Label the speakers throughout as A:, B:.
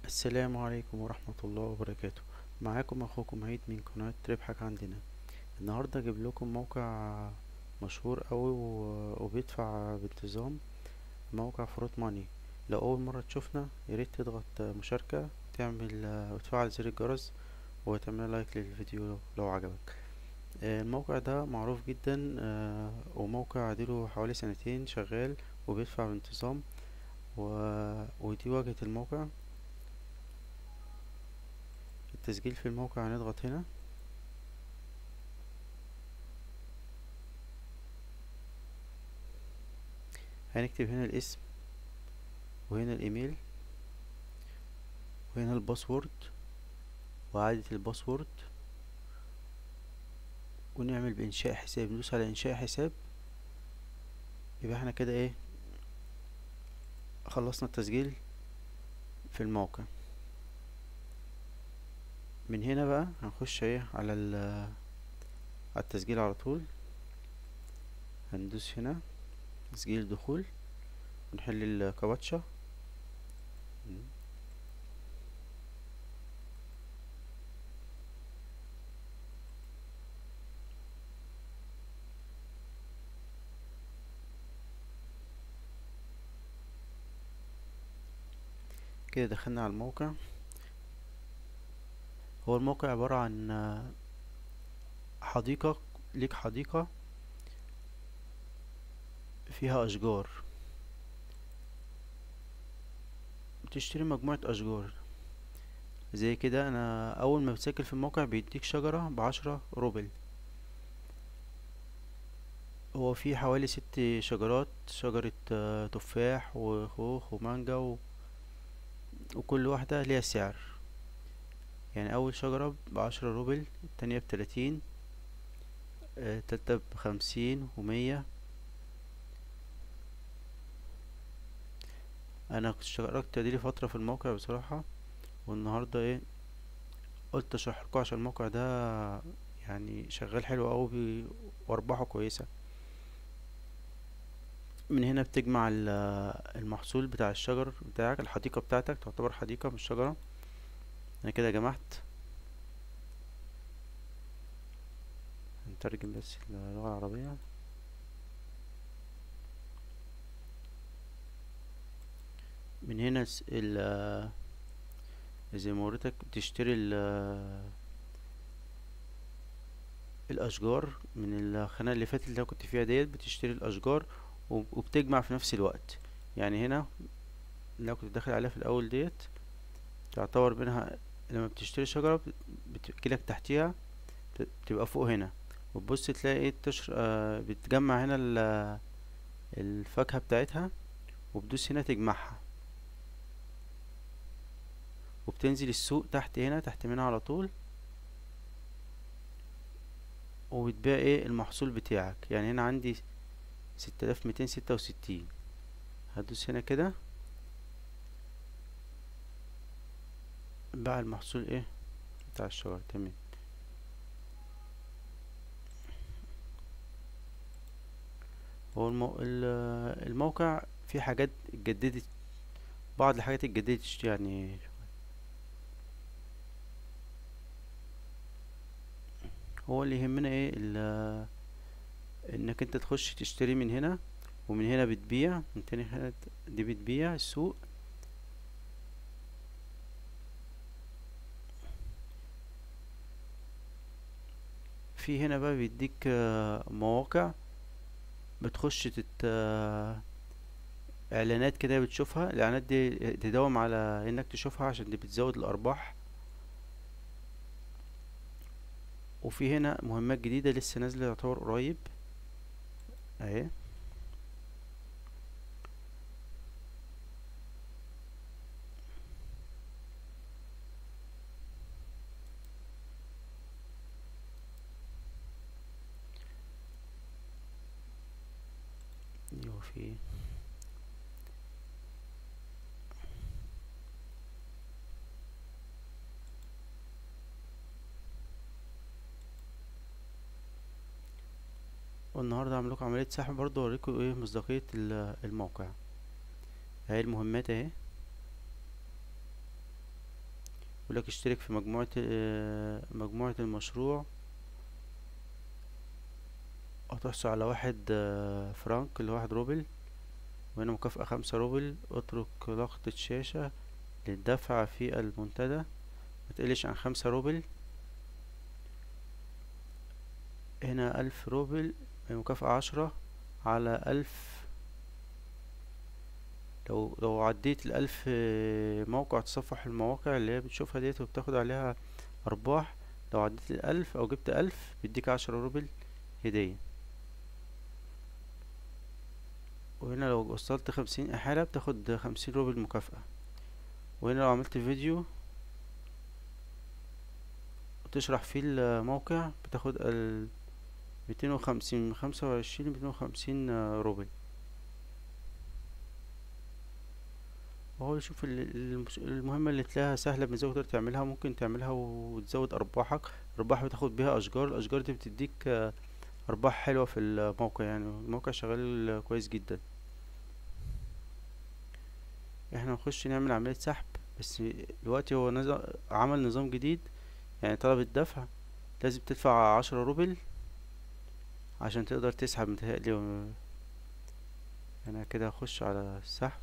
A: السلام عليكم ورحمة الله وبركاته معاكم اخوكم عيد من قناة ربحك عندنا النهاردة اجيب لكم موقع مشهور اوي و- وبيدفع بانتظام موقع فروت ماني لو اول مرة تشوفنا ياريت تضغط مشاركة تعمل وتفعل زر الجرس وتعمل لايك للفيديو لو عجبك آه، الموقع ده معروف جدا آه، وموقع اديله حوالي سنتين شغال وبيدفع بانتظام و... ودي واجهة الموقع التسجيل في الموقع هنضغط هنا هنكتب هنا الاسم وهنا الايميل وهنا الباسورد وإعادة الباسورد ونعمل بإنشاء حساب ندوس على إنشاء حساب يبقى احنا كده ايه خلصنا التسجيل في الموقع من هنا بقى هنخش ايه على ال على التسجيل على طول هندوس هنا تسجيل دخول ونحل الكابتشا كده دخلنا على الموقع هو الموقع عبارة عن حديقة ليك حديقة فيها أشجار بتشتري مجموعة أشجار زي كده أنا أول ما بتسجل في الموقع بيديك شجرة بعشرة روبل هو في حوالي ست شجرات شجرة آه، تفاح وخوخ ومانجا و... وكل واحدة ليها سعر يعني أول شجرة بعشرة روبل التانية بتلاتين آه، التالتة بخمسين ومية انا كنت اشتركت دي فتره في الموقع بصراحه والنهارده ايه قلت اشرح لكم عشان الموقع ده يعني شغال حلو قوي وارباحه كويسه من هنا بتجمع ال- المحصول بتاع الشجر بتاعك الحديقه بتاعتك تعتبر حديقه مش شجره انا كده جمعت هنترجم بس اللغه العربيه من هنا س- ال زي ما وريتك بتشتري ال الاشجار من الخناقه اللي فاتت اللي انا كنت فيها ديت بتشتري الاشجار وب- وبتجمع في نفس الوقت يعني هنا اللي انا كنت داخل عليها في الاول ديت تعتبر منها لما بتشتري شجره بت- بتجيلك تحتيها بت- بتبقى فوق هنا وتبص تلاقي ايه تشر... آه بتجمع هنا ال- الفاكهه بتاعتها وبتدوس هنا تجمعها وبتنزل السوق تحت هنا تحت منها على طول وبتبيع ايه المحصول بتاعك يعني هنا عندي ستة آلاف ميتين ستة وستين هدوس هنا كده باع المحصول ايه بتاع الشجر تمام هو المو... ال- الموقع فيه حاجات اتجددت بعض الحاجات اتجددت يعني هو اللي يهمنا ايه ال- انك انت تخش تشتري من هنا ومن هنا بتبيع من تاني هنا دي بتبيع السوق في هنا بقى بيديك آه، مواقع بتخش تت آه، اعلانات كده بتشوفها الاعلانات دي تداوم على انك تشوفها عشان دي بتزود الارباح وفي هنا مهمات جديدة لسه نازلة يعتبر قريب اهي ايوه في ايه والنهارده هعمل لكم عملية سحب برضه اوريكم ايه مصداقية ال- الموقع اهي المهمات اهي يقولك اشترك في مجموعة آه، مجموعة المشروع هتحصل على واحد آه، فرانك اللي هو واحد روبل وهنا مكافأة خمسة روبل اترك لقطة شاشة للدفع في المنتدى متقلش عن خمسة روبل هنا ألف روبل مكافأة عشرة على ألف لو لو عديت الألف موقع تصفح المواقع اللي هي بتشوفها ديت وبتاخد عليها أرباح لو عديت الألف أو جبت ألف بيديك عشرة روبل هدية وهنا لو وصلت خمسين إحالة بتاخد خمسين روبل مكافأة وهنا لو عملت فيديو وتشرح فيه الموقع بتاخد ال ميتين وخمسين من خمسة وعشرين ميتين وخمسين روبل وهو يشوف ال- المش- المهمة اللي تلاقيها سهلة بمزاج تقدر تعملها ممكن تعملها وتزود أرباحك أرباح بتاخد بيها أشجار الأشجار دي بتديك آه، أرباح حلوة في الموقع يعني الموقع شغال كويس جدا احنا نخش نعمل عملية سحب بس دلوقتي هو نظام عمل نظام جديد يعني طلب الدفع لازم تدفع عشرة روبل عشان تقدر تسحب متهيألي و- انا كده هخش على السحب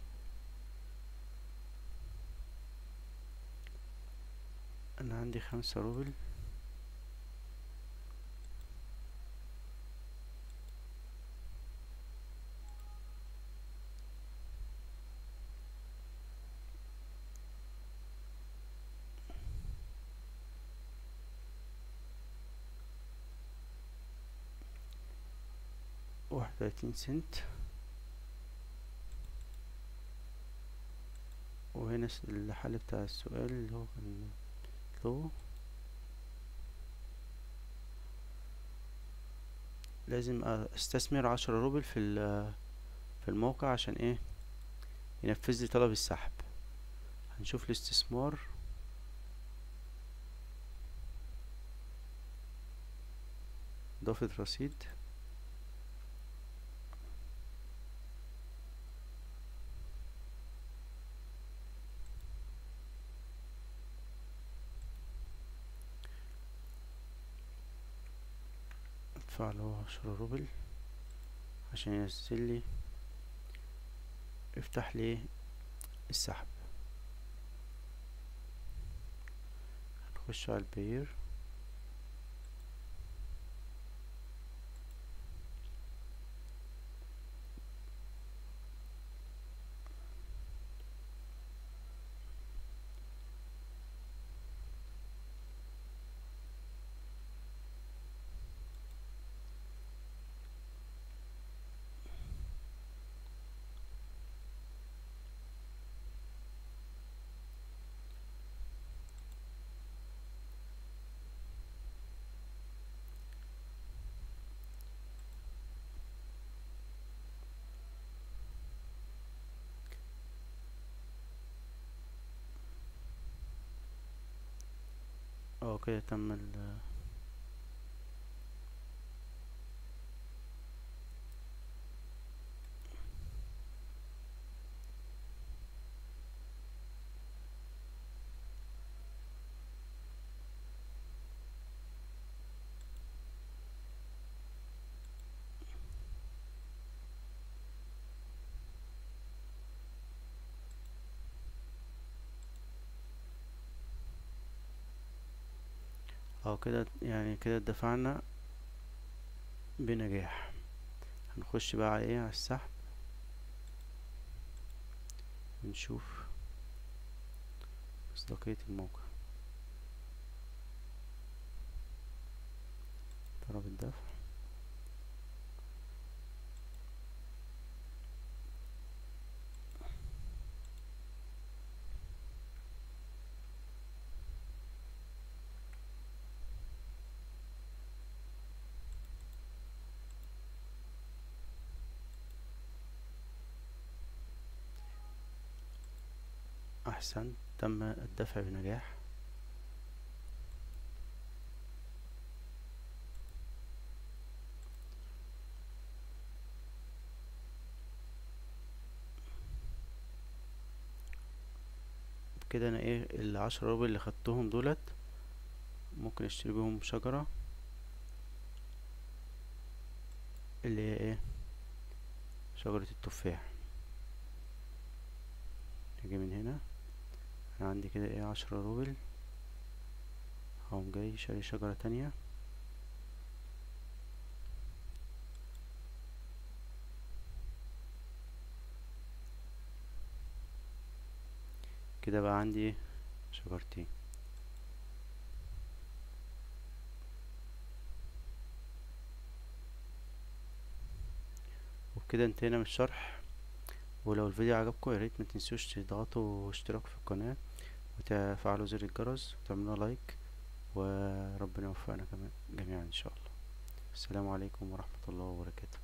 A: انا عندي خمسة روبل واحد وتلاتين سنت وهنا س- الحل بتاع السؤال اللي هو كان مطلوب لازم استثمر عشرة روبل في ال- في الموقع عشان ايه ينفذ لي طلب السحب هنشوف الاستثمار إضافة رصيد ادفع له عشرة روبل عشان ينزل لي يفتح لي السحب هنخش على البير اه كده تم ال اه كده يعني كده دفعنا بنجاح هنخش بقى على ايه على السحب ونشوف مصداقية الموقع طلب الدفع أحسن تم الدفع بنجاح كده انا ايه العشرة روبل اللي خدتهم دولت ممكن اشتري بيهم شجرة اللي هي ايه شجرة التفاح نيجي من هنا انا عندي كده ايه عشرة روبل هقوم جاي شاري شجرة تانية كده بقى عندي شجرتين وبكده انتهينا من الشرح ولو الفيديو عجبكم ياريت متنسوش تضغطوا اشتراك في القناة وتفعلوا زر الجرس وتعملوا لايك وربنا يوفقنا جميعا ان شاء الله السلام عليكم ورحمة الله وبركاته